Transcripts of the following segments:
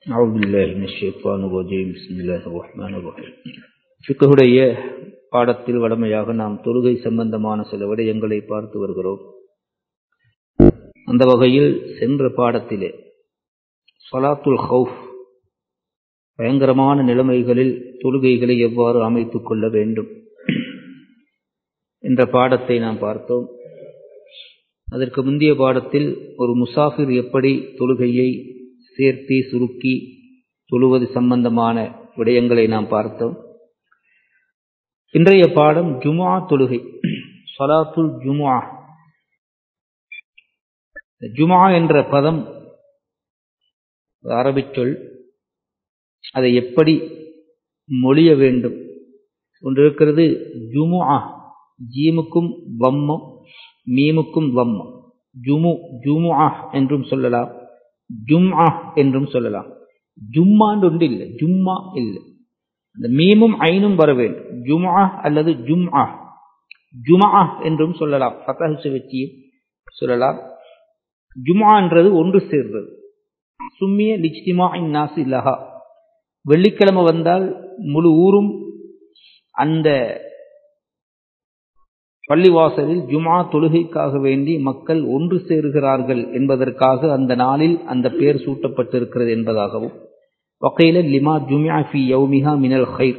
أعوذ بالله من الشيطان الرجيم بسم الله الرحمن الرحيم ஃபிக்குடைய பாடத்தில் வடமையாக நாம் தொழுகை சம்பந்தமான சில விடயங்களை பார்த்து வருகிறோம் அந்த வகையில் சென்ற பாடத்திலே சலாத்துல் ஹவுஃப் பயங்கரமான நிலைமைகளில் தொழுகைகளை எவ்வாறு அமைத்துக் கொள்ள வேண்டும் என்ற பாடத்தை நாம் பார்த்தோம் அதற்கு முந்தைய பாடத்தில் ஒரு முசாஃபிர் எப்படி தொழுகையை சேர்த்தி சுருக்கி தொழுவது சம்பந்தமான விடயங்களை நாம் பார்த்தோம் இன்றைய பாடம் ஜுமா தொழுகை சலாத்துல் ஜுமா ஜுமா என்ற பதம் அரபிச் சொல் அதை எப்படி மொழிய வேண்டும் ஒன்று இருக்கிறது ஜுமுஆ ஜீமுக்கும் வம்மம் மீமுக்கும் வம்மம் ஜுமு ஜுமுஆ என்றும் சொல்லலாம் ஜும்ஆ என்றும் சொல்லலாம் ஜும்மான்னு ஒன்று இல்லை ஜும்மா இல்லை அந்த மீமும் ஐனும் வர வேண்டும் ஜும்ஆ அல்லது ஜும்ஆ ஜுமா என்றும் சொல்லலாம் ஃபத்தஹ் வச்சியும் சொல்லலாம் ஜும்ஆன்றது ஒன்று சேர்றது சும்மிய லிஜ்திமா நாசி லஹா வெள்ளிக்கிழமை வந்தால் முழு ஊரும் அந்த பள்ளிவாசலில் ஜுமா தொழுகைக்காக வேண்டி மக்கள் ஒன்று சேருகிறார்கள் என்பதற்காக அந்த நாளில் அந்த பெயர் சூட்டப்பட்டிருக்கிறது என்பதாகவும் வகையில லிமா ஜுமியா ஃபி யௌமிஹா மினல் ஹைர்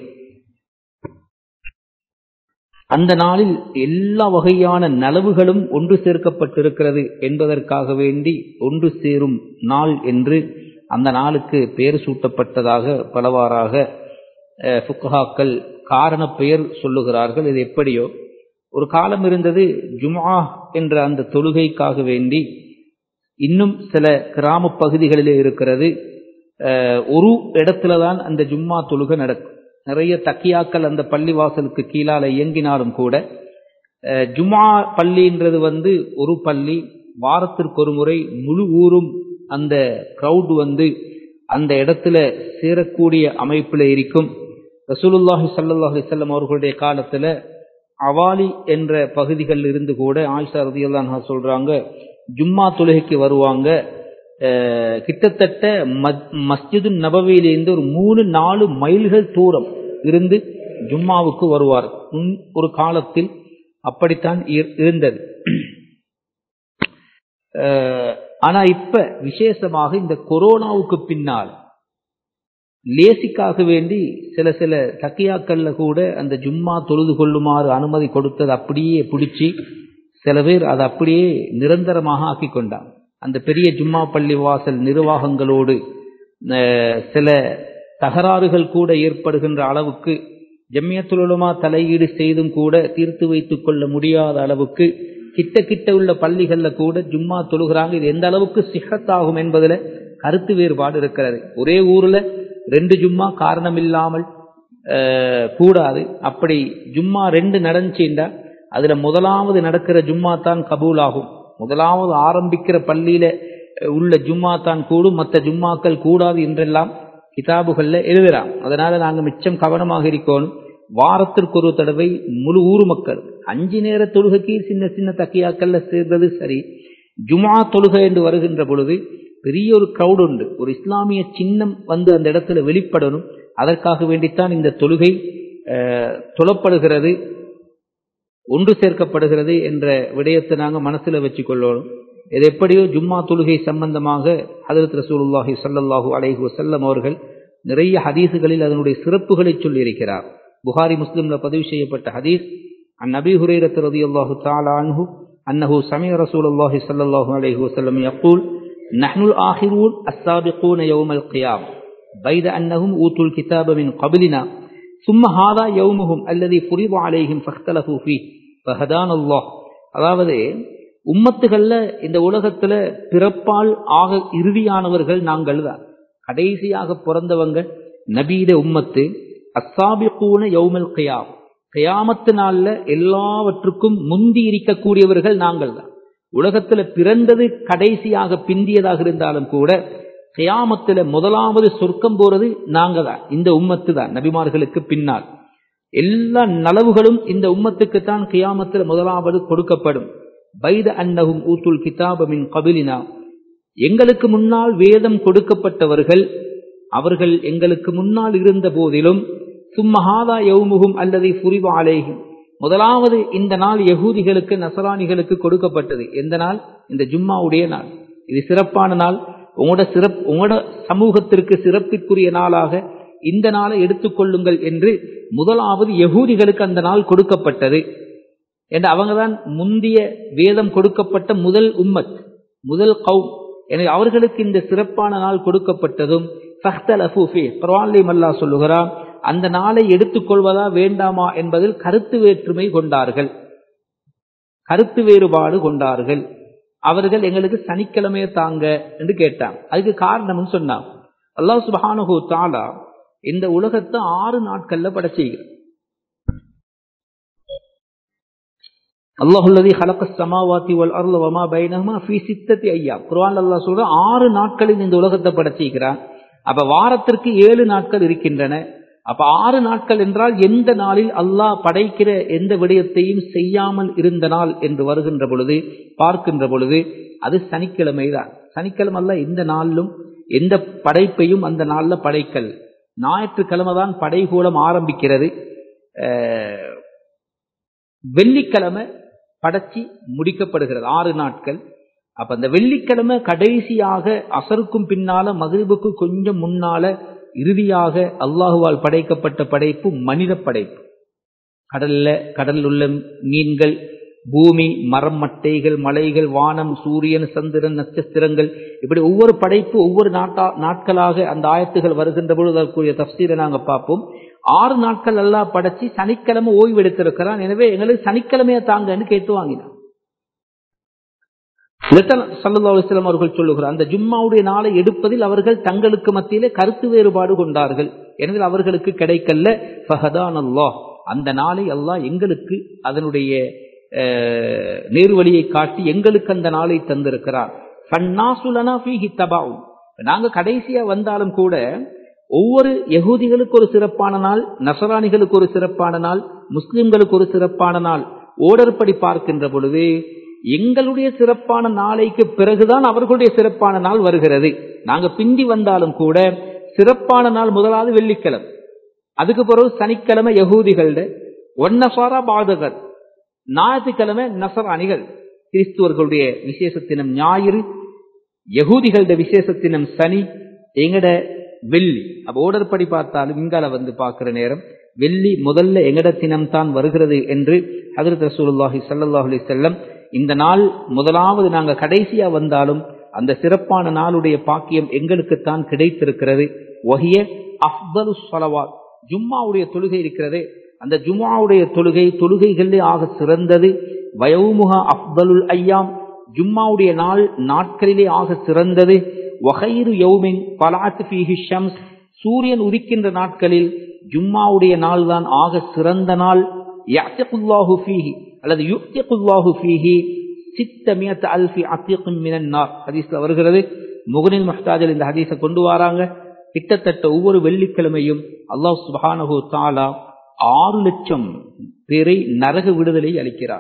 அந்த நாளில் எல்லா வகையான நலவுகளும் ஒன்று சேர்க்கப்பட்டிருக்கிறது என்பதற்காக வேண்டி ஒன்று சேரும் நாள் என்று அந்த நாளுக்கு பெயர் சூட்டப்பட்டதாக பலவாறாக ஃபுக்கஹாக்கள் காரண பெயர் சொல்லுகிறார்கள் இது எப்படியோ ஒரு காலம் இருந்தது ஜுமா என்ற அந்த தொழுகைக்காக வேண்டி இன்னும் சில கிராம பகுதிகளிலே இருக்கிறது ஒரு இடத்துல தான் அந்த ஜும்மா தொழுகை நடக்கும் நிறைய தக்கியாக்கள் அந்த பள்ளி வாசலுக்கு கீழால இயங்கினாலும் கூட ஜும்மா பள்ளின்றது வந்து ஒரு பள்ளி வாரத்திற்கு ஒரு முறை முழு ஊரும் அந்த க்ரௌட் வந்து அந்த இடத்துல சேரக்கூடிய அமைப்பில் இருக்கும் ரசூலுல்லாஹி சல்லாஹ் செல்லம் அவர்களுடைய காலத்தில் அவாலி என்ற பகுதிகளில் இருந்து கூட ஆயிஷா ரதியல்லான் சொல்றாங்க ஜும்மா தொழுகைக்கு வருவாங்க கிட்டத்தட்ட மஸ்ஜிது நபவியிலிருந்து ஒரு மூணு நாலு மைல்கள் தூரம் இருந்து ஜும்மாவுக்கு வருவார் ஒரு காலத்தில் அப்படித்தான் இருந்தது ஆனா இப்ப விசேஷமாக இந்த கொரோனாவுக்கு பின்னால் லேசிக்காக வேண்டி சில சில தக்கியாக்கள்ல கூட அந்த ஜும்மா தொழுது கொள்ளுமாறு அனுமதி கொடுத்தது அப்படியே பிடிச்சி சில பேர் அதை அப்படியே நிரந்தரமாக ஆக்கி கொண்டாங்க அந்த பெரிய ஜும்மா பள்ளி வாசல் நிர்வாகங்களோடு சில தகராறுகள் கூட ஏற்படுகின்ற அளவுக்கு ஜம்மியத்துலமா தலையீடு செய்தும் கூட தீர்த்து வைத்துக் கொள்ள முடியாத அளவுக்கு கிட்ட கிட்ட உள்ள பள்ளிகள்ல கூட ஜும்மா தொழுகிறாங்க இது எந்த அளவுக்கு சிஹத்தாகும் என்பதில் கருத்து வேறுபாடு இருக்கிறது ஒரே ஊர்ல ரெண்டு ஜும்மா காரணம் இல்லாமல் கூடாது அப்படி ஜும்மா ரெண்டு நடந்துச்சுண்டா அதுல முதலாவது நடக்கிற ஜும்மா தான் கபூல் ஆகும் முதலாவது ஆரம்பிக்கிற பள்ளியில உள்ள ஜும்மா தான் கூடும் மற்ற ஜும்மாக்கள் கூடாது என்றெல்லாம் கிதாபுகள்ல எழுதுறான் அதனால நாங்க மிச்சம் கவனமாக இருக்கணும் வாரத்திற்கு ஒரு தடவை முழு ஊர் மக்கள் அஞ்சு நேர தொழுகைக்கு சின்ன சின்ன தக்கியாக்கள்ல சேர்ந்தது சரி ஜுமா தொழுகை என்று வருகின்ற பொழுது பெரிய ஒரு கிரௌட் உண்டு ஒரு இஸ்லாமிய சின்னம் வந்து அந்த இடத்துல வெளிப்படணும் அதற்காக வேண்டித்தான் இந்த தொழுகை தொழப்படுகிறது ஒன்று சேர்க்கப்படுகிறது என்ற விடயத்தை நாங்கள் மனசுல வச்சுக்கொள்ளணும் இது எப்படியோ ஜும்மா தொழுகை சம்பந்தமாக ஹதரத் ரசூலுல்லாஹி சல்லாஹூ அலைஹி வசல்லம் அவர்கள் நிறைய ஹதீஸுகளில் அதனுடைய சிறப்புகளை சொல்லியிருக்கிறார் புகாரி முஸ்லிம்ல பதிவு செய்யப்பட்ட ஹதீஸ் அந்நபி ஹுரேரத் ரதி அல்லாஹு தாலான்ஹு அன்னஹு சமய ரசூலுல்லாஹி சல்லாஹூ அலைஹி வசல்லம் யக்கூல் نحن الآخرون السابقون يوم القيام بيد أنهم أوتوا الكتاب من قبلنا ثم هذا يومهم الذي فرض عليهم فاختلفوا فيه فهدان الله அதாவது உம்மத்துகள்ல இந்த உலகத்துல பிறப்பால் ஆக இறுதியானவர்கள் நாங்கள் தான் கடைசியாக பிறந்தவங்க நபீத உம்மத்து அசாபிகூன யௌமல் கயாம் கயாமத்து நாள்ல எல்லாவற்றுக்கும் முந்தி இருக்கக்கூடியவர்கள் நாங்கள் தான் உலகத்துல பிறந்தது கடைசியாக பிந்தியதாக இருந்தாலும் கூட கயாமத்துல முதலாவது சொர்க்கம் போறது நாங்க தான் இந்த உம்மத்து தான் நபிமார்களுக்கு பின்னால் எல்லா நலவுகளும் இந்த உம்மத்துக்கு தான் கியாமத்தில் முதலாவது கொடுக்கப்படும் பைத அன்னகும் ஊத்துல் கிதாபமின் கபிலினா எங்களுக்கு முன்னால் வேதம் கொடுக்கப்பட்டவர்கள் அவர்கள் எங்களுக்கு முன்னால் இருந்த போதிலும் சும்மஹாதா யௌமுகும் அல்லது புரிவாலேகும் முதலாவது இந்த நாள் யகூதிகளுக்கு நசராணிகளுக்கு கொடுக்கப்பட்டது எந்த நாள் இந்த ஜும்மாவுடைய நாள் இது சிறப்பான நாள் உங்களோட சிறப் உங்களோட சமூகத்திற்கு சிறப்பிற்குரிய நாளாக இந்த நாளை எடுத்துக்கொள்ளுங்கள் என்று முதலாவது யகூதிகளுக்கு அந்த நாள் கொடுக்கப்பட்டது என்று அவங்கதான் முந்திய வேதம் கொடுக்கப்பட்ட முதல் உம்மத் முதல் கவும் எனவே அவர்களுக்கு இந்த சிறப்பான நாள் கொடுக்கப்பட்டதும் குர்ஆன்லே மல்லா சொல்லுகிறான் அந்த நாளை எடுத்துக்கொள்வதா வேண்டாமா என்பதில் கருத்து வேற்றுமை கொண்டார்கள் கருத்து வேறுபாடு கொண்டார்கள் அவர்கள் எங்களுக்கு சனிக்கிழமையை தாங்க என்று கேட்டாங்க அதுக்கு காரணம்னு சொன்னாங்க அல்லாஹ் சுபஹானஹு தாலா இந்த உலகத்தை ஆறு நாட்கள்ல படைச்சிருக்கிறார் அல்லாஹுல்லதி ஹலக சமாவாத்தி வல் அருள் வமா பைனஹுமா ஃபீ சித்தத்தி ஐயா குர்ஆன் அல்லாஹ் சொல்ற ஆறு நாட்களில் இந்த உலகத்தை படைச்சிருக்கிறான் அப்ப வாரத்திற்கு ஏழு நாட்கள் இருக்கின்றன அப்ப ஆறு நாட்கள் என்றால் எந்த நாளில் அல்லாஹ் படைக்கிற எந்த விடயத்தையும் செய்யாமல் இருந்த நாள் என்று வருகின்ற பொழுது பார்க்கின்ற பொழுது அது சனிக்கிழமை தான் சனிக்கிழமை அல்ல எந்த நாளிலும் எந்த படைப்பையும் அந்த நாளில் படைக்கல் ஞாயிற்றுக்கிழமை தான் படைகூலம் ஆரம்பிக்கிறது வெள்ளிக்கிழமை படைச்சி முடிக்கப்படுகிறது ஆறு நாட்கள் அப்ப அந்த வெள்ளிக்கிழமை கடைசியாக அசருக்கும் பின்னால மகிழ்வுக்கு கொஞ்சம் முன்னால இறுதியாக அல்லாஹுவால் படைக்கப்பட்ட படைப்பு மனித படைப்பு கடல்ல கடலில் உள்ள மீன்கள் பூமி மரம் மட்டைகள் மலைகள் வானம் சூரியன் சந்திரன் நட்சத்திரங்கள் இப்படி ஒவ்வொரு படைப்பு ஒவ்வொரு நாட்டா நாட்களாக அந்த ஆயத்துகள் வருகின்ற பொழுது அதற்குரிய தப்சீரை நாங்க பார்ப்போம் ஆறு நாட்கள் எல்லாம் படைச்சு சனிக்கிழமை ஓய்வு எடுத்திருக்கிறான் எனவே எங்களுக்கு சனிக்கிழமையை தாங்கன்னு கேட்டு வாங்கினான் சல்லுல்லாஸ்லாம் அவர்கள் சொல்லுகிறார் அந்த ஜும்மாவுடைய நாளை எடுப்பதில் அவர்கள் தங்களுக்கு மத்தியிலே கருத்து வேறுபாடு கொண்டார்கள் எனவே அவர்களுக்கு கிடைக்கல ஃபஹதான் அல்லாஹ் அந்த நாளை அல்லாஹ் எங்களுக்கு அதனுடைய நேர்வழியை காட்டி எங்களுக்கு அந்த நாளை தந்திருக்கிறார் நாங்க கடைசியா வந்தாலும் கூட ஒவ்வொரு யகூதிகளுக்கு ஒரு சிறப்பான நாள் நசராணிகளுக்கு ஒரு சிறப்பான நாள் முஸ்லிம்களுக்கு ஒரு சிறப்பான நாள் ஓடர் படி பார்க்கின்ற பொழுது எங்களுடைய சிறப்பான நாளைக்கு பிறகுதான் அவர்களுடைய சிறப்பான நாள் வருகிறது நாங்க பிந்தி வந்தாலும் கூட சிறப்பான நாள் முதலாவது வெள்ளிக்கிழமை அதுக்கு பிறகு சனிக்கிழமை யகூதிகள ஒன்னசாரா பாதகர் ஞாயிற்றுக்கிழமை நசராணிகள் கிறிஸ்துவர்களுடைய விசேஷத்தினம் ஞாயிறு யகூதிகளுடைய விசேஷத்தினம் சனி எங்கட வெள்ளி அப்ப ஓடர் படி பார்த்தாலும் இங்கால வந்து பார்க்கிற நேரம் வெள்ளி முதல்ல எங்கட தினம் தான் வருகிறது என்று ஹதரத் ரசூலுல்லாஹி ஸல்லல்லாஹு அலைஹி வஸல்லம் இந்த நாள் முதலாவது நாங்க கடைசியா வந்தாலும் அந்த சிறப்பான நாளுடைய பாக்கியம் எங்களுக்குத்தான் கிடைத்திருக்கிறது ஒஹிய அஃதலு ஸலவாத் ஜும்மாவுடைய தொழுகை இருக்கிறது அந்த ஜும்மாவுடைய தொழுகை தொழுகைகளிலே ஆக சிறந்தது வயவுமுக அஃதலுல் ஐயாம் ஜும்மாவுடைய நாள் நாட்களிலே ஆக சிறந்தது வகைரு யௌமின் பலாத்து ஃபீஹி ஷம்ஸ் சூரியன் உதிக்கின்ற நாட்களில் ஜும்மாவுடைய நாள் தான் ஆக சிறந்த நாள் யஅத்திகுல்லாஹு ஃபீஹி அல்லது யுக்திகுல்லாஹு ஃபீஹி சித்தமியத் அல்ஃபி அத்திகும் மினன் நார் ஹதீஸ்ல வருகிறது முகனில் முஹ்தாஜில் இந்த ஹதீஸை கொண்டு வராங்க கிட்டத்தட்ட ஒவ்வொரு வெள்ளிக்கிழமையும் அல்லாஹ் சுபஹானஹு தாலா ஆறு லட்சம் பேரை நரக விடுதலை அளிக்கிறார்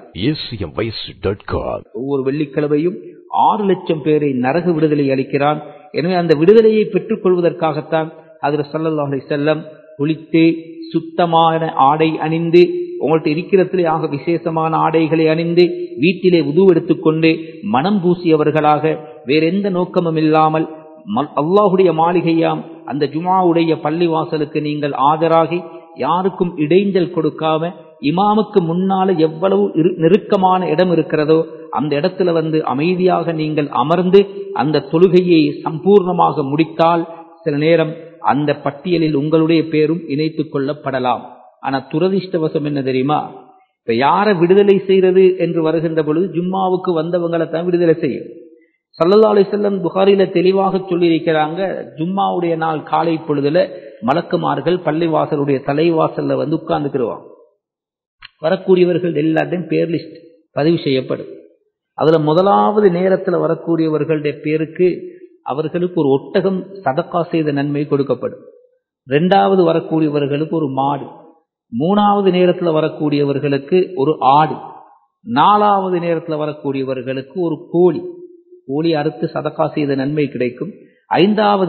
ஒவ்வொரு வெள்ளிக்கிழமையும் ஆறு லட்சம் பேரை நரக விடுதலை அளிக்கிறான் எனவே அந்த விடுதலையை பெற்றுக் கொள்வதற்காகத்தான் அதில் சல்லல்லாஹ் செல்லம் குளித்து சுத்தமான ஆடை அணிந்து உங்கள்கிட்ட இருக்கிறதுலே ஆக விசேஷமான ஆடைகளை அணிந்து வீட்டிலே உது எடுத்துக்கொண்டு மனம் பூசியவர்களாக வேற எந்த நோக்கமும் இல்லாமல் அல்லாஹுடைய மாளிகையாம் அந்த ஜுமாவுடைய பள்ளி வாசலுக்கு நீங்கள் ஆஜராகி யாருக்கும் இடைஞ்சல் கொடுக்காம இமாமுக்கு முன்னால எவ்வளவு நெருக்கமான இடம் இருக்கிறதோ அந்த இடத்துல வந்து அமைதியாக நீங்கள் அமர்ந்து அந்த தொழுகையை சம்பூர்ணமாக முடித்தால் சில நேரம் அந்த பட்டியலில் உங்களுடைய பேரும் இணைத்துக் கொள்ளப்படலாம் ஆனா துரதிருஷ்டவசம் என்ன தெரியுமா இப்ப யார விடுதலை செய்யறது என்று வருகின்ற பொழுது ஜும்மாவுக்கு வந்தவங்களை தான் விடுதலை செய்யும் சல்லல்லா அலி செல்லம் புகாரில தெளிவாக சொல்லியிருக்கிறாங்க ஜும்மாவுடைய நாள் காலை பொழுதுல மலக்குமார்கள் பள்ளிவாசலுடைய தலைவாசல்ல வந்து உட்கார்ந்துக்கிடுவாங்க வரக்கூடியவர்கள் எல்லாத்தையும் பேர் லிஸ்ட் பதிவு செய்யப்படும் அதுல முதலாவது நேரத்துல வரக்கூடியவர்களுடைய பேருக்கு அவர்களுக்கு ஒரு ஒட்டகம் சதக்கா செய்த நன்மை கொடுக்கப்படும் ரெண்டாவது வரக்கூடியவர்களுக்கு ஒரு மாடு மூணாவது நேரத்துல வரக்கூடியவர்களுக்கு ஒரு ஆடு நாலாவது நேரத்துல வரக்கூடியவர்களுக்கு ஒரு கோழி கோழி அறுத்து சதக்கா செய்த நன்மை கிடைக்கும் ஐந்தாவது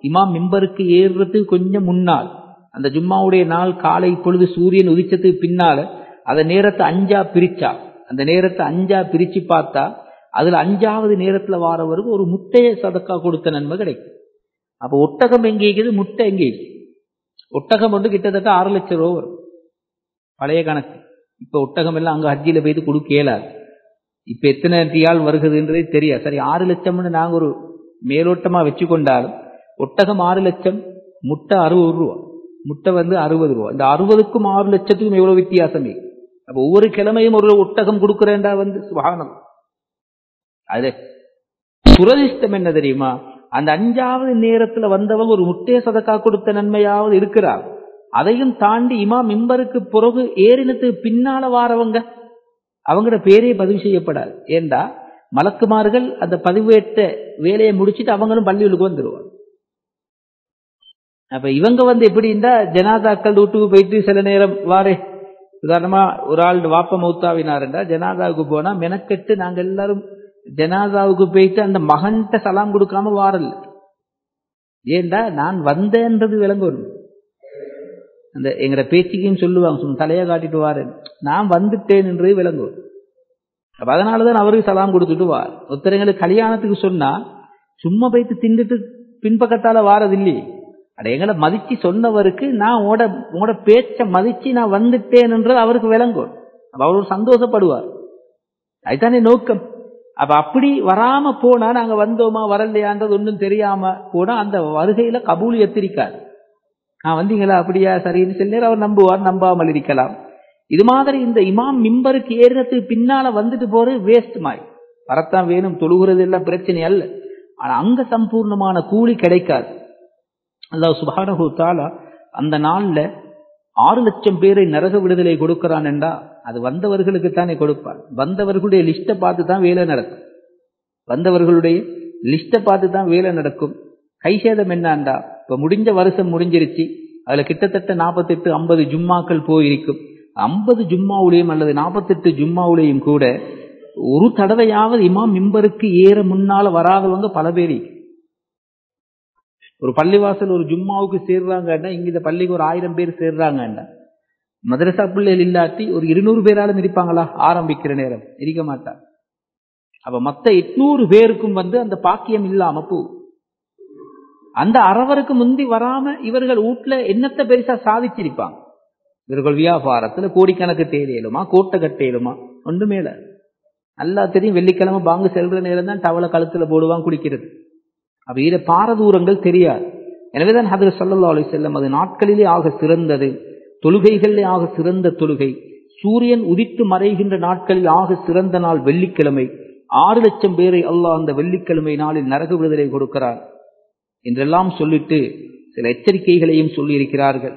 இமாம் மிம்பருக்கு ஏறுறதுக்கு கொஞ்சம் முன்னால் அந்த ஜும்மாவுடைய நாள் காலை பொழுது சூரியன் உதிச்சதுக்கு பின்னால அந்த நேரத்தை அஞ்சா பிரிச்சா அந்த நேரத்தை அஞ்சா பிரிச்சு பார்த்தா அதுல அஞ்சாவது நேரத்துல வாரவருக்கு ஒரு முட்டையை சதக்கா கொடுத்த நன்மை கிடைக்கும் அப்ப ஒட்டகம் எங்கே இருக்குது முட்டை எங்கே இருக்கு ஒட்டகம் வந்து கிட்டத்தட்ட ஆறு லட்சம் ரூபா வரும் பழைய கணக்கு இப்ப ஒட்டகம் எல்லாம் அங்க ஹஜ்ஜில போயிட்டு கொடுக்க இயலாது இப்ப எத்தனை ரியால் வருகிறதுன்றதே தெரியாது சரி ஆறு லட்சம்னு நாங்க ஒரு மேலோட்டமா வச்சு கொண்டாலும் ஒட்டகம் ஆறு லட்சம் முட்டை அறுபது ரூபா முட்டை வந்து அறுபது ரூபா இந்த அறுபதுக்கும் ஆறு லட்சத்துக்கும் எவ்வளவு வித்தியாசமே அப்ப ஒவ்வொரு கிழமையும் ஒரு ஒட்டகம் கொடுக்குறேன்டா வந்து வாகனம் அது துரதிஷ்டம் என்ன தெரியுமா அந்த அஞ்சாவது நேரத்துல வந்தவங்க ஒரு முட்டைய சதக்கா கொடுத்த நன்மையாவது இருக்கிறார் அதையும் தாண்டி இமா மிம்பருக்கு பிறகு ஏறினத்துக்கு பின்னால வாரவங்க அவங்களோட பேரே பதிவு செய்யப்படாது ஏண்டா மலக்குமார்கள் அந்த பதிவேற்ற வேலையை முடிச்சுட்டு அவங்களும் பள்ளிகளுக்கு வந்துடுவாங்க அப்ப இவங்க வந்து எப்படி இருந்தா ஜனாதாக்கள் வீட்டுக்கு போயிட்டு சில நேரம் வாரே உதாரணமா ஒரு ஆள் வாப்ப மௌத்தாவினாருண்டா ஜனாதாவுக்கு போனா மெனக்கெட்டு நாங்க எல்லாரும் ஜனாதாவுக்கு போயிட்டு அந்த மகன்கிட்ட சலாம் கொடுக்காம வாரல ஏண்டா நான் வந்தேன்றது விளங்கணும் அந்த எங்கட பேச்சுக்கையும் சொல்லுவாங்க சும்மா தலையை காட்டிட்டு வாரேன் நான் வந்துட்டேன்ன்றது விளங்கும் அப்ப அதனாலதான் அவருக்கு சலாம் கொடுத்துட்டு வார் ஒருத்தரங்களுக்கு கல்யாணத்துக்கு சொன்னா சும்மா போயிட்டு திண்டுட்டு பின்பக்கத்தால வாரது இல்லையே அட எங்களை மதிச்சு சொன்னவருக்கு நான் உங்களோட உங்களோட பேச்ச மதிச்சு நான் வந்துட்டேன்ன்றது அவருக்கு விளங்கும் அப்ப அவர் ஒரு சந்தோஷப்படுவார் அதுதானே நோக்கம் அப்ப அப்படி வராம போனா நாங்க வந்தோமா வரலையான்றது ஒன்றும் தெரியாம போனா அந்த வருகையில கபூல் எத்திரிக்காது நான் வந்தீங்களா அப்படியா சரின்னு சில நேரம் அவர் நம்புவார் நம்பாமல் இருக்கலாம் இது மாதிரி இந்த இமாம் மிம்பருக்கு ஏறினத்துக்கு பின்னால வந்துட்டு போறது வேஸ்ட் மாய் வரத்தான் வேணும் தொழுகிறது எல்லாம் பிரச்சனை அல்ல ஆனா அங்க சம்பூர்ணமான கூலி கிடைக்காது அல்லாஹ் சுபானஹு தாலா அந்த நாள்ல ஆறு லட்சம் பேரை நரக விடுதலை கொடுக்கிறான் என்றா அது வந்தவர்களுக்கு தானே கொடுப்பான் வந்தவர்களுடைய லிஸ்ட்டை பார்த்து தான் வேலை நடக்கும் வந்தவர்களுடைய லிஸ்ட்டை பார்த்து தான் வேலை நடக்கும் கைசேதம் என்னாண்டா இப்ப முடிஞ்ச வருஷம் முடிஞ்சிருச்சு அதுல கிட்டத்தட்ட நாற்பத்தெட்டு ஐம்பது ஜும்மாக்கள் போயிருக்கும் ஐம்பது ஜும்மாவுலையும் அல்லது நாற்பத்தெட்டு ஜும்மாவுலையும் கூட ஒரு தடவையாவது இமாம் மிம்பருக்கு ஏற முன்னால வராதவங்க பல பேர் ஒரு பள்ளிவாசல் ஒரு ஜும்மாவுக்கு சேர்றாங்கன்னா இங்க இந்த பள்ளிக்கு ஒரு ஆயிரம் பேர் சேர்றாங்கன்னா மதரசா பிள்ளைகள் இல்லாட்டி ஒரு இருநூறு பேராலும் இருப்பாங்களா ஆரம்பிக்கிற நேரம் இருக்க மாட்டாங்க அப்ப மத்த எட்நூறு பேருக்கும் வந்து அந்த பாக்கியம் இல்லாம போ அந்த அறவருக்கு முந்தி வராம இவர்கள் வீட்டுல என்னத்தை பெருசா சாதிச்சிருப்பாங்க இவர்கள் வியாபாரத்துல கோடிக்கணக்கு தேவையிலுமா கோட்டை கட்டையிலுமா ஒன்றுமே இல்ல நல்லா தெரியும் வெள்ளிக்கிழமை பாங்கு செல்ற நேரம் தான் டவலை கழுத்துல போடுவான் குடிக்கிறது அப்ப இத பாரதூரங்கள் தெரியாது எனவேதான் ஹதர் சல்லா அலி செல்லம் அது நாட்களிலே ஆக சிறந்தது தொழுகைகளிலே ஆக சிறந்த தொழுகை சூரியன் உதித்து மறைகின்ற நாட்களில் ஆக சிறந்த நாள் வெள்ளிக்கிழமை ஆறு லட்சம் பேரை அல்லாஹ் அந்த வெள்ளிக்கிழமை நாளில் நரக விடுதலை கொடுக்கிறார் என்றெல்லாம் சொல்லிட்டு சில எச்சரிக்கைகளையும் சொல்லி இருக்கிறார்கள்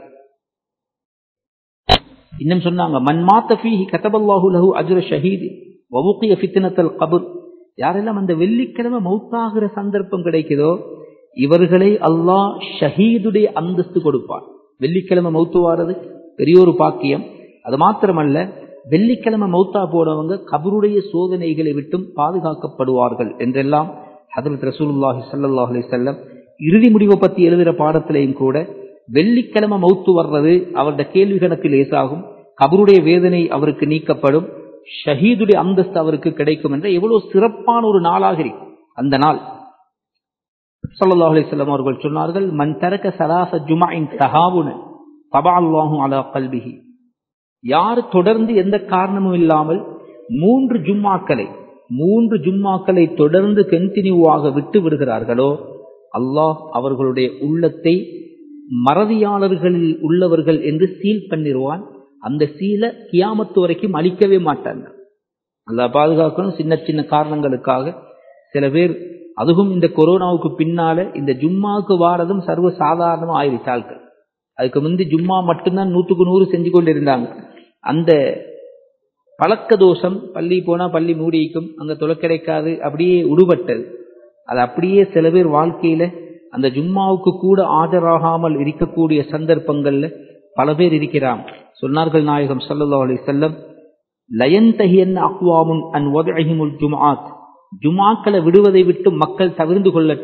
இன்னும் சொன்னாங்க மன்மாத்த ஃபீஹி கதபல்லாஹு லஹு அஜ்ர ஷஹீத் வவுக்கிய ஃபித்னத்தல் கபர் யாரெல்லாம் அந்த வெள்ளிக்கிழமை மௌத்தாகிற சந்தர்ப்பம் கிடைக்குதோ இவர்களை அல்லாஹ் ஷஹீதுடைய அந்தஸ்து கொடுப்பான் வெள்ளிக்கிழமை மௌத்து வாரது பெரிய ஒரு பாக்கியம் அது மாத்திரமல்ல வெள்ளிக்கிழமை மௌத்தா போனவங்க கபருடைய சோதனைகளை விட்டும் பாதுகாக்கப்படுவார்கள் என்றெல்லாம் ஹதரத் ரசூலுல்லாஹி ஸல்லல்லாஹு அலைஹி வஸல்லம் இறுதி முடிவை பத்தி எழுதுகிற பாடத்திலையும் கூட வெள்ளிக்கிழமை மௌத்து வர்றது அவருடைய கேள்வி கணக்கு லேசாகும் கபருடைய வேதனை அவருக்கு நீக்கப்படும் ஷஹீதுடைய அந்தஸ்து அவருக்கு கிடைக்கும் என்ற எவ்வளவு சிறப்பான ஒரு நாளாக இருக்கும் அந்த நாள் சல்லல்லாஹு அலைஹி வஸல்லம் அவர்கள் சொன்னார்கள் மன் தரக்க சலாச ஜுமாயின் தஹாவுன தபால்லாஹு அலா கல்பிஹி யார் தொடர்ந்து எந்த காரணமும் இல்லாமல் மூன்று ஜும்மாக்களை மூன்று ஜும்மாக்களை தொடர்ந்து கண்டினியூவாக விட்டு விடுகிறார்களோ அல்லாஹ் அவர்களுடைய உள்ளத்தை மறதியாளர்களில் உள்ளவர்கள் என்று சீல் பண்ணிடுவான் அந்த சீலை கியாமத்து வரைக்கும் அழிக்கவே மாட்டாங்க அல்லாஹ் பாதுகாக்கணும் சின்ன சின்ன காரணங்களுக்காக சில பேர் அதுவும் இந்த கொரோனாவுக்கு பின்னால இந்த ஜும்மாவுக்கு வாரதும் சர்வ சாதாரணமா ஆயிருச்சு ஆட்கள் அதுக்கு முந்தி ஜும்மா மட்டும்தான் நூற்றுக்கு நூறு செஞ்சு கொண்டு இருந்தாங்க அந்த பழக்க தோஷம் பள்ளி போனா பள்ளி மூடிக்கும் அங்க தொலை கிடைக்காது அப்படியே உடுபட்டது அது அப்படியே சில பேர் வாழ்க்கையில அந்த ஜும்மாவுக்கு கூட ஆஜராகாமல் இருக்கக்கூடிய சந்தர்ப்பங்கள்ல பல பேர் இருக்கிறாங்க சொன்னார்கள் நாயகம் சல்லா அலி செல்லம் லயன்தஹியன் அக்வாமுன் அன் ஒதஹிமுல் ஜுமாத் ஜுமாக்களை விடுவதை விட்டு மக்கள் தவிர்ந்து கொள்ளட்டும்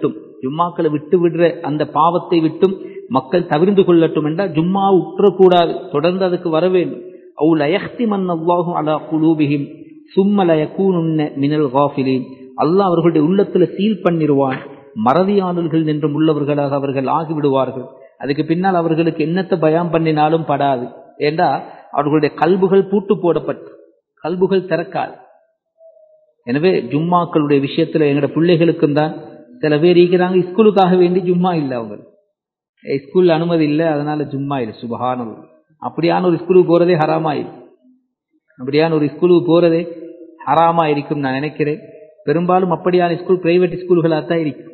ஜும்மாக்களை விட்டு விடுற அந்த பாவத்தை விட்டும் மக்கள் தவிர்ந்து கொள்ளட்டும் என்றால் ஜும்மா உற்றக்கூடாது தொடர்ந்து அதுக்கு வர வேண்டும் அவு லயஹ்தி மன் அல்லாஹும் அலா குலூபிஹிம் சும்ம லயக்கூனுன்ன மினல் காஃபிலின் அல்லாஹ் அவர்களுடைய உள்ளத்துல சீல் பண்ணிடுவான் மறதியாளர்கள் என்றும் உள்ளவர்களாக அவர்கள் ஆகிவிடுவார்கள் அதுக்கு பின்னால் அவர்களுக்கு என்னத்தை பயம் பண்ணினாலும் படாது ஏண்டா அவர்களுடைய கல்புகள் பூட்டு போடப்பட்டு கல்புகள் திறக்காது எனவே ஜும்மாக்களுடைய விஷயத்துல எங்கட பிள்ளைகளுக்கும் தான் சில பேர் இருக்கிறாங்க ஸ்கூலுக்காக வேண்டி ஜும்மா இல்லை அவங்க ஸ்கூல்ல அனுமதி இல்லை அதனால ஜும்மா இல்லை சுபகானம் அப்படியான ஒரு ஸ்கூலுக்கு போறதே ஹராமாயிரும் அப்படியான ஒரு ஸ்கூலுக்கு போறதே ஹராமா இருக்கும் நான் நினைக்கிறேன் பெரும்பாலும் அப்படியான ஸ்கூல் பிரைவேட் ஸ்கூல்களாக தான் இருக்கும்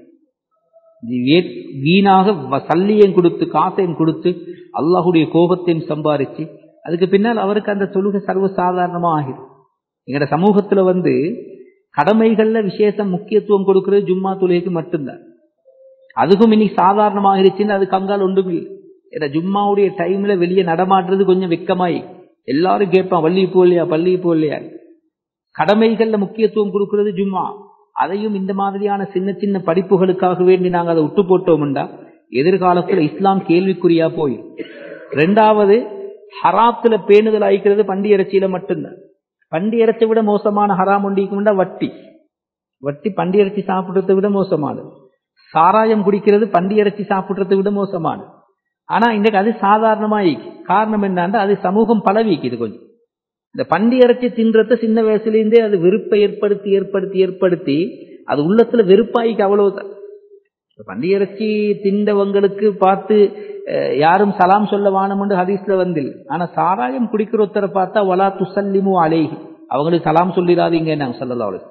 வீணாக சல்லியம் கொடுத்து காசையும் கொடுத்து அல்லாஹுடைய கோபத்தையும் சம்பாரிச்சு அதுக்கு பின்னால் அவருக்கு அந்த தொழுகை சர்வ சாதாரணமா ஆகிடும் எங்கட சமூகத்துல வந்து கடமைகள்ல விசேஷம் முக்கியத்துவம் கொடுக்கிறது ஜும்மா தொழுகைக்கு மட்டும்தான் அதுக்கும் இன்னைக்கு சாதாரணமாகிருச்சுன்னு அது கங்கால் ஒன்றும் இல்லை ஏன்னா ஜும்மாவுடைய டைம்ல வெளியே நடமாடுறது கொஞ்சம் வெக்கமாயி எல்லாரும் கேட்பான் வள்ளி போலையா பள்ளி போலையா கடமைகள்ல முக்கியத்துவம் கொடுக்கிறது ஜும்மா அதையும் இந்த மாதிரியான சின்ன சின்ன படிப்புகளுக்காக வேண்டி நாங்கள் அதை விட்டு போட்டோம்டா எதிர்காலத்துல இஸ்லாம் கேள்விக்குறியா போய் ரெண்டாவது ஹராத்துல பேணுதல் ஆயிக்கிறது பண்டி இறைச்சியில மட்டும்தான் பண்டி இறைச்சி விட மோசமான ஹராம் ஒண்டிக்கும்டா வட்டி வட்டி பண்டி இறைச்சி சாப்பிடுறதை விட மோசமானது சாராயம் குடிக்கிறது பண்டி இறைச்சி சாப்பிடுறதை விட மோசமானது ஆனா இன்றைக்கு அது சாதாரணமாயி காரணம் என்னன்னா அது சமூகம் பழவிக்குது கொஞ்சம் இந்த பண்டி இறைச்சி தின்றத சின்ன வயசுலேருந்தே அது வெறுப்பை ஏற்படுத்தி ஏற்படுத்தி ஏற்படுத்தி அது உள்ளத்துல வெறுப்பாய்க்கு அவ்வளவுதான் பண்டி இறைச்சி தின்றவங்களுக்கு பார்த்து யாரும் சலாம் சொல்ல வானம்னு ஹதீஸ்ல வந்தில் ஆனா சாராயம் குடிக்கிற ஒருத்தரை பார்த்தா வலா துசல்லிமு அலேஹி அவங்களுக்கு சலாம் சொல்லிடாதீங்க நாங்க சொல்லலாம்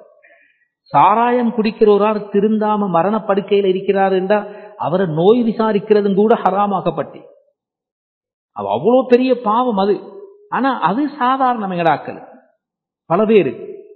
சாராயம் குடிக்கிறவரார் திருந்தாம மரணப்படுக்கையில் இருக்கிறார் என்றா அவரை நோய் விசாரிக்கிறதும் கூட ஹராமாக்கப்பட்டு அவ்வளவு பெரிய பாவம் அது ஆனா அது சாதாரண எங்கடாக்கள் பல பேரு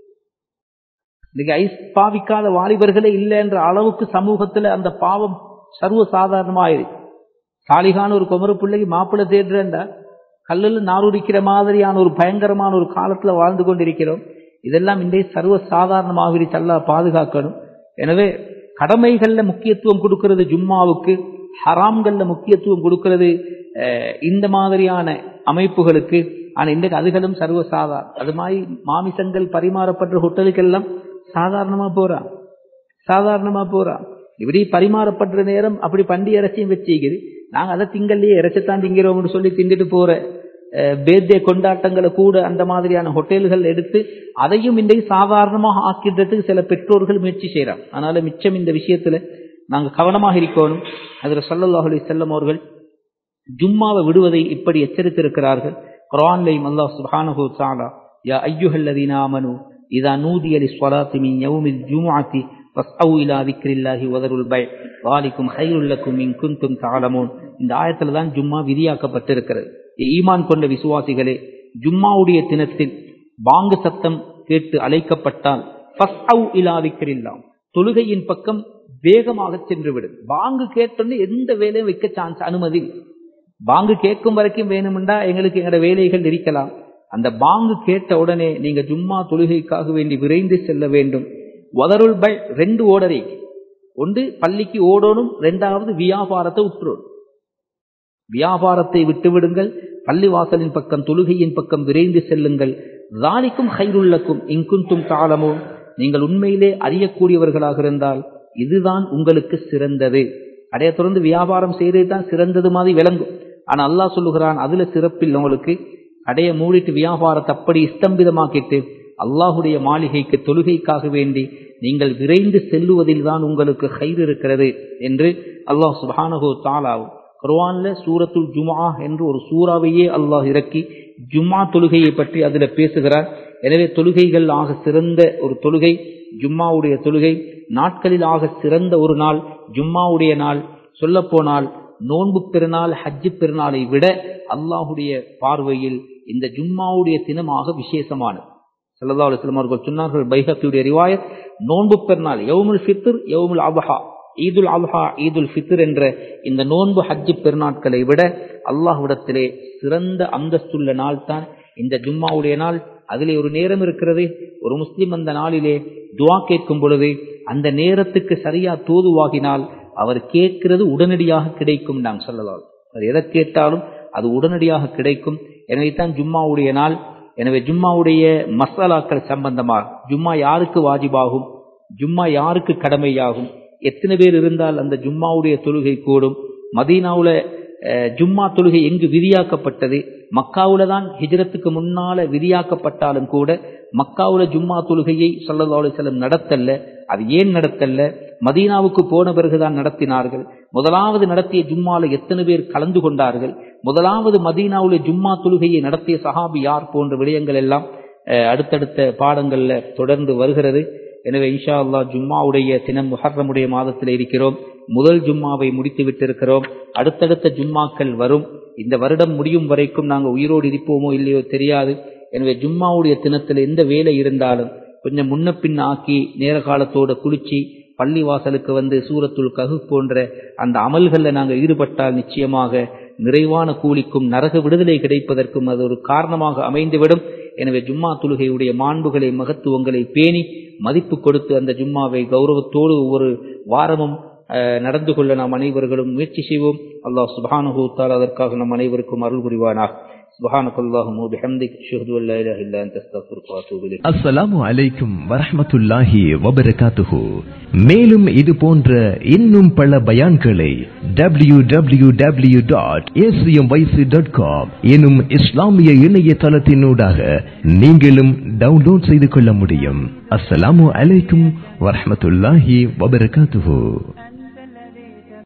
இன்னைக்கு ஐஸ் பாவிக்காத வாலிபர்களே இல்லை என்ற அளவுக்கு சமூகத்துல அந்த பாவம் சர்வ சாதாரணமாயிருக்கு சாலிகான ஒரு குமர பிள்ளைக்கு மாப்பிள்ளை தேடுறேன்டா கல்லில் நாருடிக்கிற மாதிரியான ஒரு பயங்கரமான ஒரு காலத்துல வாழ்ந்து கொண்டிருக்கிறோம் இதெல்லாம் இன்றைய சர்வ சாதாரணமாக அல்லா பாதுகாக்கணும் எனவே கடமைகள்ல முக்கியத்துவம் கொடுக்கிறது ஜும்மாவுக்கு ஹராம்கள்ல முக்கியத்துவம் கொடுக்கிறது இந்த மாதிரியான அமைப்புகளுக்கு ஆனா இன்றைக்கு அதுகளும் சர்வ சாதாரணம் அது மாதிரி மாமிசங்கள் பரிமாறப்படுற ஹோட்டலுக்கெல்லாம் சாதாரணமா போறான் சாதாரணமா போறான் இப்படி பரிமாறப்படுற நேரம் அப்படி பண்டி இறைச்சியும் வச்சுக்குது நாங்க அதை திங்கள்லயே இறைச்சத்தான் திங்கிறோம்னு சொல்லி திண்டுட்டு போற பேர்தே கொண்டாட்டங்களை கூட அந்த மாதிரியான ஹோட்டல்கள் எடுத்து அதையும் இன்றைக்கு சாதாரணமாக ஆக்கிடுறதுக்கு சில பெற்றோர்கள் முயற்சி செய்யறாங்க அதனால மிச்சம் இந்த விஷயத்துல நாங்க கவனமாக இருக்கணும் அதுல சல்லல்லாஹு அலி செல்லம் அவர்கள் ஜும்மாவை விடுவதை இப்படி எச்சரித்திருக்கிறார்கள் குரான்லையும் அல்லாஹ் சுப்ஹானஹு தஆலா யா அய்யுஹல்லதீன ஆமனு இதா நூதிய லிஸ்ஸலாத்தி மின் யௌமில் ஜும்ஆத்தி ஃபஸ்அவு இலா திக்ரில்லாஹி வதருல் பை வாலிக்கும் ஹைருல் லக்கும் இன் குன்தும் தஅலமூன் இந்த ஆயத்துல தான் ஜும்மா விதியாக்கப்பட்டிருக்கிறது ஈமான் கொண்ட விசுவாசிகளே ஜும்மாவுடைய தினத்தில் பாங்கு சத்தம் கேட்டு அழைக்கப்பட்டால் ஃபஸ்அவு இலா திக்ரில்லா தொழுகையின் பக்கம் வேகமாக சென்று விடும் பாங்கு கேட்டோன்னு எந்த வேலையும் வைக்க சான்ஸ் அனுமதி பாங்கு கேட்கும் வரைக்கும் வேணுமெண்டா எங்களுக்கு எங்களோட வேலைகள் இருக்கலாம் அந்த பாங்கு கேட்ட உடனே நீங்க ஜும்மா தொழுகைக்காக வேண்டி விரைந்து செல்ல வேண்டும் வதருள் பை ரெண்டு ஓடரை ஒன்று பள்ளிக்கு ஓடணும் ரெண்டாவது வியாபாரத்தை உற்றுடும் வியாபாரத்தை விட்டுவிடுங்கள் பள்ளிவாசலின் பக்கம் தொழுகையின் பக்கம் விரைந்து செல்லுங்கள் ராணிக்கும் ஹைருள்ளக்கும் இங்குந்தும் தாளமோ நீங்கள் உண்மையிலே அறியக்கூடியவர்களாக இருந்தால் இதுதான் உங்களுக்கு சிறந்தது அடைய தொடர்ந்து வியாபாரம் செய்யறது தான் சிறந்தது மாதிரி விளங்கும் ஆனா அல்லாஹ் சொல்லுகிறான் அதுல சிறப்பில் உங்களுக்கு கடைய மூடிட்டு வியாபாரத்தை அப்படி ஸ்தம்பிதமாக்கிட்டு அல்லாஹுடைய மாளிகைக்கு தொழுகைக்காக வேண்டி நீங்கள் விரைந்து செல்லுவதில் தான் உங்களுக்கு கயிறு இருக்கிறது என்று அல்லாஹ் சுபானகோ தாலாவும் குர்வான்ல சூரத்துல் ஜுமா என்று ஒரு சூறாவையே அல்லாஹ் இறக்கி ஜும்மா தொழுகையை பற்றி அதுல பேசுகிறார் எனவே தொழுகைகள் ஆக சிறந்த ஒரு தொழுகை ஜும்மாவுடைய தொழுகை நாட்களில் ஆக சிறந்த ஒரு நாள் ஜும்மாவுடைய நாள் சொல்ல போனால் நோன்பு பெருநாள் ஹஜ்ஜு பெருநாளை விட அல்லாஹுடைய பார்வையில் இந்த ஜும்மாவுடைய தினமாக விசேஷமானது சல்லா அலுவலம் அவர்கள் சொன்னார்கள் பைஹத்தியுடைய ரிவாயத் நோன்பு பெருநாள் யவுமுல் ஃபித்ர் யவுமுல் அபஹா ஈதுல் அல்ஹா ஈதுல் ஃபித்ர் என்ற இந்த நோன்பு ஹஜ்ஜு பெருநாட்களை விட அல்லாஹ்விடத்திலே சிறந்த அந்தஸ்துள்ள நாள் தான் இந்த ஜும்மாவுடைய நாள் அதிலே ஒரு நேரம் இருக்கிறது ஒரு முஸ்லிம் அந்த நாளிலே துவா கேட்கும் பொழுது அந்த நேரத்துக்கு சரியா தோதுவாகினால் அவர் கேட்கிறது உடனடியாக கிடைக்கும் நாங்கள் சொல்லலாம் அவர் எதை கேட்டாலும் அது உடனடியாக கிடைக்கும் எனவே தான் ஜும்மாவுடைய நாள் எனவே ஜும்மாவுடைய மசாலாக்கள் சம்பந்தமாக ஜும்மா யாருக்கு வாஜிபாகும் ஜும்மா யாருக்கு கடமையாகும் எத்தனை பேர் இருந்தால் அந்த ஜும்மாவுடைய தொழுகை கூடும் மதீனாவுல ஜும்மா தொழுகை எங்கு விதியாக்கப்பட்டது மக்காவுல தான் ஹிஜரத்துக்கு முன்னால விதியாக்கப்பட்டாலும் கூட மக்காவுல ஜும்மா தொழுகையை சல்லல்லா அலிசல்லம் நடத்தல்ல அது ஏன் நடத்தல்ல மதீனாவுக்கு போன பிறகுதான் நடத்தினார்கள் முதலாவது நடத்திய ஜும்மால எத்தனை பேர் கலந்து கொண்டார்கள் முதலாவது மதீனாவுல ஜும்மா தொழுகையை நடத்திய சஹாபி யார் போன்ற விடயங்கள் எல்லாம் அடுத்தடுத்த பாடங்கள்ல தொடர்ந்து வருகிறது எனவே இன்ஷா அல்லா ஜும்மாவுடைய தினம் முஹர்ரமுடைய மாதத்தில் இருக்கிறோம் முதல் ஜும்மாவை முடித்து விட்டிருக்கிறோம் அடுத்தடுத்த ஜும்மாக்கள் வரும் இந்த வருடம் முடியும் வரைக்கும் நாங்கள் உயிரோடு இருப்போமோ இல்லையோ தெரியாது எனவே ஜும்மாவுடைய தினத்தில் எந்த வேலை இருந்தாலும் கொஞ்சம் முன்ன பின் ஆக்கி நேர காலத்தோட குளிச்சு பள்ளி வாசலுக்கு வந்து சூரத்துல் ககு போன்ற அந்த அமல்களில் நாங்கள் ஈடுபட்டால் நிச்சயமாக நிறைவான கூலிக்கும் நரக விடுதலை கிடைப்பதற்கும் அது ஒரு காரணமாக அமைந்துவிடும் எனவே ஜும்மா தொழுகையுடைய மாண்புகளை மகத்துவங்களை பேணி மதிப்பு கொடுத்து அந்த ஜும்மாவை கௌரவத்தோடு ஒவ்வொரு வாரமும் நடந்து கொள்ள நாம் அனைவர்களும் முயற்சி செய்வோம் அல்லாஹ் சுபானுகூத்தால் அதற்காக நம் அனைவருக்கும் அருள் புரிவானாக سبحانك اللهم وبحمدك اشهد ان لا اله الا انت استغفرك واتوب اليك அஸ்ஸலாமு அலைக்கும் வரஹ்மத்துல்லாஹி வபரகாத்துஹு மேலும் இது போன்ற இன்னும் பல பயான்களை W W W dot dot com எனும் இஸ்லாமிய இணையதளத்தினூடாக நீங்களும் டவுன்லோட் செய்து கொள்ள முடியும் அஸ்ஸலாமு அலைக்கும் வரஹ்மத்துல்லாஹி வபரகாத்துஹு